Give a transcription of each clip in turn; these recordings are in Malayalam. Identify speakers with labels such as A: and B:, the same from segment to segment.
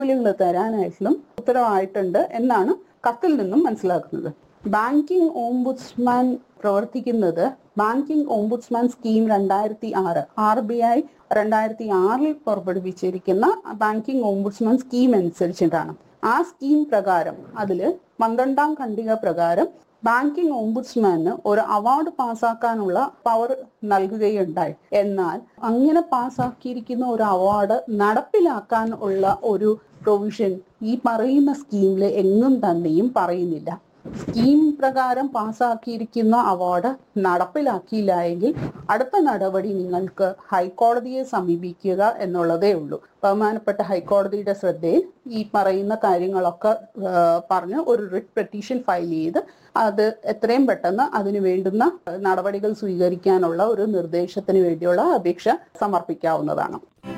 A: ആനുകൂല്യങ്ങൾ തരാനായിട്ടും ഉത്തരവായിട്ടുണ്ട് എന്നാണ് കത്തിൽ നിന്നും മനസ്സിലാക്കുന്നത് ബാങ്കിംഗ് ഓംബുഡ്സ്മാൻ പ്രവർത്തിക്കുന്നത് ബാങ്കിംഗ് ഓംബുഡ്സ്മാൻ സ്കീം രണ്ടായിരത്തി ആറ് ആർ ബി ഐ രണ്ടായിരത്തി ആറിൽ പുറപ്പെടുവിച്ചിരിക്കുന്ന ബാങ്കിംഗ് ഓംബുഡ്സ്മാൻ സ്കീം അനുസരിച്ചിട്ടാണ് ആ സ്കീം പ്രകാരം അതില് പന്ത്രണ്ടാം ഖണ്ഡിക പ്രകാരം ബാങ്കിംഗ് ഓംബുഡ്സ്മാന് ഒരു അവാർഡ് പാസ്സാക്കാനുള്ള പവർ നൽകുകയുണ്ടായി എന്നാൽ അങ്ങനെ പാസ്സാക്കിയിരിക്കുന്ന ഒരു അവാർഡ് നടപ്പിലാക്കാൻ ഉള്ള ഒരു പ്രൊവിഷൻ ഈ പറയുന്ന സ്കീമിൽ എങ്ങും തന്നെയും പറയുന്നില്ല സ്കീം പ്രകാരം പാസ്സാക്കിയിരിക്കുന്ന അവാർഡ് നടപ്പിലാക്കിയില്ല എങ്കിൽ അടുത്ത നടപടി നിങ്ങൾക്ക് ഹൈക്കോടതിയെ സമീപിക്കുക എന്നുള്ളതേ ഉള്ളൂ ബഹുമാനപ്പെട്ട ഹൈക്കോടതിയുടെ ശ്രദ്ധയിൽ ഈ പറയുന്ന കാര്യങ്ങളൊക്കെ ആ, പറഞ്ഞ് ഒരു റിട്ട് പെറ്റീഷൻ ഫയൽ ചെയ്ത് അത് എത്രയും പെട്ടെന്ന് അതിന് വേണ്ടുന്ന നടപടികൾ സ്വീകരിക്കാനുള്ള ഒരു നിർദ്ദേശത്തിന് വേണ്ടിയുള്ള അപേക്ഷ സമർപ്പിക്കാവുന്നതാണ്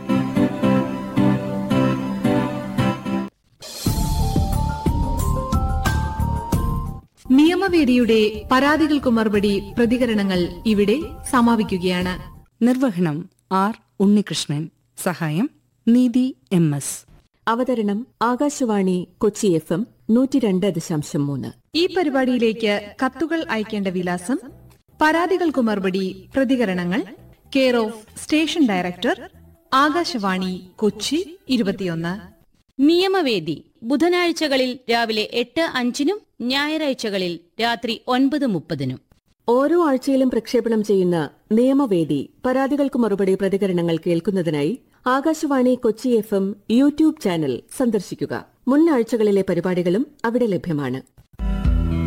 B: നിയമവേദിയുടെ പരാതികൾക്കു മറുപടി പ്രതികരണങ്ങൾ ഇവിടെ സമാപിക്കുകയാണ്
C: നിർവഹണം ആർ ഉണ്ണികൃഷ്ണൻ സഹായം നീതി എം എസ്
D: അവതരണം ആകാശവാണി കൊച്ചി എഫ് എം നൂറ്റി രണ്ട് ദശാംശം മൂന്ന്
B: ഈ പരിപാടിയിലേക്ക് കത്തുകൾ അയക്കേണ്ട വിലാസം പരാതികൾക്കു മറുപടി പ്രതികരണങ്ങൾ care of station director Akashvani Kochi ഇരുപത്തിയൊന്ന്
E: നിയമവേദി ബുധനാഴ്ചകളിൽ രാവിലെ എട്ട് അഞ്ചിനും ഞായറാഴ്ചകളിൽ രാത്രി ഒൻപത് മുപ്പതിനും
D: ഓരോ ആഴ്ചയിലും പ്രക്ഷേപണം ചെയ്യുന്ന നിയമവേദി പരാതികൾക്ക് മറുപടി പ്രതികരണങ്ങൾ കേൾക്കുന്നതിനായി Akashvani Kochi F M YouTube channel സന്ദർശിക്കുക മുൻ ആഴ്ചകളിലെ പരിപാടികളും അവിടെ ലഭ്യമാണ്